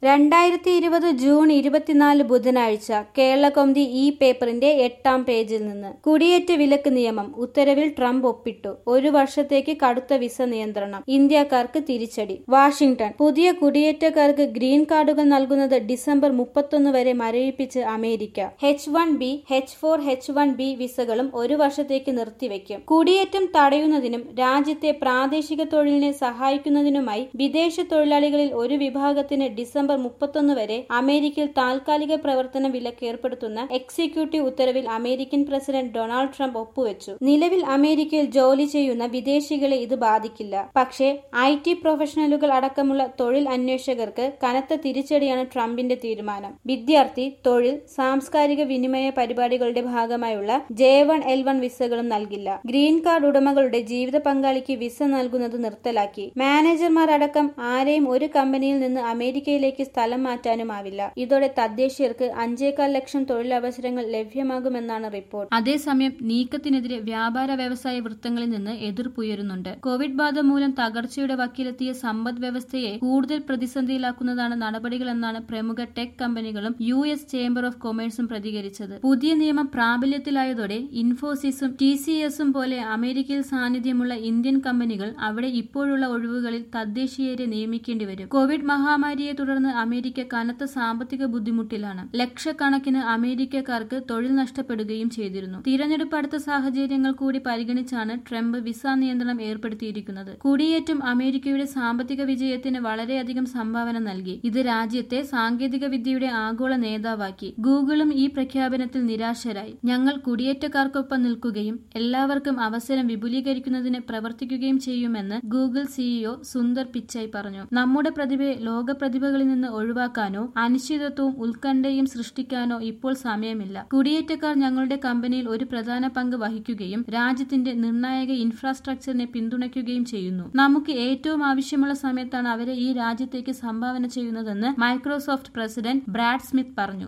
രണ്ടായിരത്തി ഇരുപത് ജൂൺ ഇരുപത്തിനാല് ബുധനാഴ്ച കേരളകൗമുദി ഈ പേപ്പറിന്റെ എട്ടാം പേജിൽ നിന്ന് കുടിയേറ്റ വിലക്ക് നിയമം ഉത്തരവിൽ ട്രംപ് ഒപ്പിട്ടു ഒരു വർഷത്തേക്ക് കടുത്ത വിസ നിയന്ത്രണം ഇന്ത്യക്കാർക്ക് തിരിച്ചടി വാഷിംഗ്ടൺ പുതിയ കുടിയേറ്റക്കാർക്ക് ഗ്രീൻ കാർഡുകൾ നൽകുന്നത് ഡിസംബർ മുപ്പത്തൊന്ന് വരെ മരവിപ്പിച്ച് America H one B H four H one B വിസകളും ഒരു വർഷത്തേക്ക് നിർത്തിവെക്കും കുടിയേറ്റം തടയുന്നതിനും രാജ്യത്തെ പ്രാദേശിക തൊഴിലിനെ സഹായിക്കുന്നതിനുമായി വിദേശ തൊഴിലാളികളിൽ ഒരു വിഭാഗത്തിന് ഡിസംബർ മുപ്പത്തൊന്ന് വരെ അമേരിക്കയിൽ താൽക്കാലിക പ്രവർത്തന വിലക്ക് ഏർപ്പെടുത്തുന്ന എക്സിക്യൂട്ടീവ് ഉത്തരവിൽ അമേരിക്കൻ പ്രസിഡന്റ് ഡൊണാൾഡ് ട്രംപ് ഒപ്പുവെച്ചു നിലവിൽ അമേരിക്കയിൽ ജോലി ചെയ്യുന്ന വിദേശികളെ ഇത് ബാധിക്കില്ല പക്ഷേ ഐ ടി പ്രൊഫഷണലുകൾ അടക്കമുള്ള തൊഴിൽ അന്വേഷകർക്ക് കനത്ത തിരിച്ചടിയാണ് ട്രംപിന്റെ തീരുമാനം വിദ്യാർത്ഥി തൊഴിൽ സാംസ്കാരിക വിനിമയ പരിപാടികളുടെ ഭാഗമായുള്ള ജെ വൺ എൽ വൺ വിസകളും നൽകില്ല ഗ്രീൻ കാർഡ് ഉടമകളുടെ ജീവിത പങ്കാളിക്ക് വിസ നൽകുന്നത് നിർത്തലാക്കി മാനേജർമാർ അടക്കം ആരെയും ഒരു കമ്പനിയിൽ നിന്ന് അമേരിക്കയിലേക്ക് സ്ഥലം മാറ്റാനുമാവില്ല ഇതോടെ തദ്ദേശീയർക്ക് അഞ്ചേകാൽ ലക്ഷം തൊഴിലവസരങ്ങൾ ലഭ്യമാകുമെന്നാണ് റിപ്പോർട്ട് അതേസമയം നീക്കത്തിനെതിരെ വ്യാപാര വ്യവസായ വൃത്തങ്ങളിൽ നിന്ന് എതിർപ്പുയരുന്നുണ്ട് കോവിഡ് ബാധ മൂലം തകർച്ചയുടെ വക്കിലെത്തിയ സമ്പദ് വ്യവസ്ഥയെ കൂടുതൽ പ്രതിസന്ധിയിലാക്കുന്നതാണ് നടപടികളെന്നാണ് പ്രമുഖ ടെക് കമ്പനികളും യു എസ് ചേംബർ ഓഫ് കൊമേഴ്സും പ്രതികരിച്ചത് പുതിയ നിയമം പ്രാബല്യത്തിലായതോടെ ഇൻഫോസിസും ടി സി എസും പോലെ അമേരിക്കയിൽ സാന്നിധ്യമുള്ള ഇന്ത്യൻ കമ്പനികൾ അവിടെ ഇപ്പോഴുള്ള ഒഴിവുകളിൽ തദ്ദേശീയരെ നിയമിക്കേണ്ടി വരും കോവിഡ് മഹാമാരിയെ തുടർന്ന് അമേരിക്ക കനത്ത സാമ്പത്തിക ബുദ്ധിമുട്ടിലാണ് ലക്ഷക്കണക്കിന് അമേരിക്കക്കാർക്ക് തൊഴിൽ നഷ്ടപ്പെടുകയും ചെയ്തിരുന്നു തിരഞ്ഞെടുപ്പ് അടുത്ത സാഹചര്യങ്ങൾ കൂടി പരിഗണിച്ചാണ് ട്രംപ് വിസ നിയന്ത്രണം ഏർപ്പെടുത്തിയിരിക്കുന്നത് കുടിയേറ്റം അമേരിക്കയുടെ സാമ്പത്തിക വിജയത്തിന് വളരെയധികം സംഭാവന നൽകി ഇത് രാജ്യത്തെ സാങ്കേതിക വിദ്യയുടെ ആഗോള നേതാവാക്കി ഗൂഗിളും ഈ പ്രഖ്യാപനത്തിൽ നിരാശരായി ഞങ്ങൾ കുടിയേറ്റക്കാർക്കൊപ്പം നിൽക്കുകയും എല്ലാവർക്കും അവസരം വിപുലീകരിക്കുന്നതിന് പ്രവർത്തിക്കുകയും ചെയ്യുമെന്ന് ഗൂഗിൾ സിഇഒ സുന്ദർ പിച്ചായി പറഞ്ഞു നമ്മുടെ പ്രതിഭയെ ലോക പ്രതിഭകളിൽ നിന്ന് ഒഴിവാക്കാനോ അനിശ്ചിതത്വവും ഉത്കണ്ഠയും സൃഷ്ടിക്കാനോ ഇപ്പോൾ സമയമില്ല കുടിയേറ്റക്കാർ ഞങ്ങളുടെ കമ്പനിയിൽ ഒരു പ്രധാന പങ്ക് വഹിക്കുകയും രാജ്യത്തിന്റെ നിർണായക ഇൻഫ്രാസ്ട്രക്ചറിനെ പിന്തുണയ്ക്കുകയും ചെയ്യുന്നു നമുക്ക് ഏറ്റവും ആവശ്യമുള്ള സമയത്താണ് അവരെ ഈ രാജ്യത്തേക്ക് സംഭാവന ചെയ്യുന്നതെന്ന് മൈക്രോസോഫ്റ്റ് പ്രസിഡന്റ് ബ്രാഡ് സ്മിത്ത് പറഞ്ഞു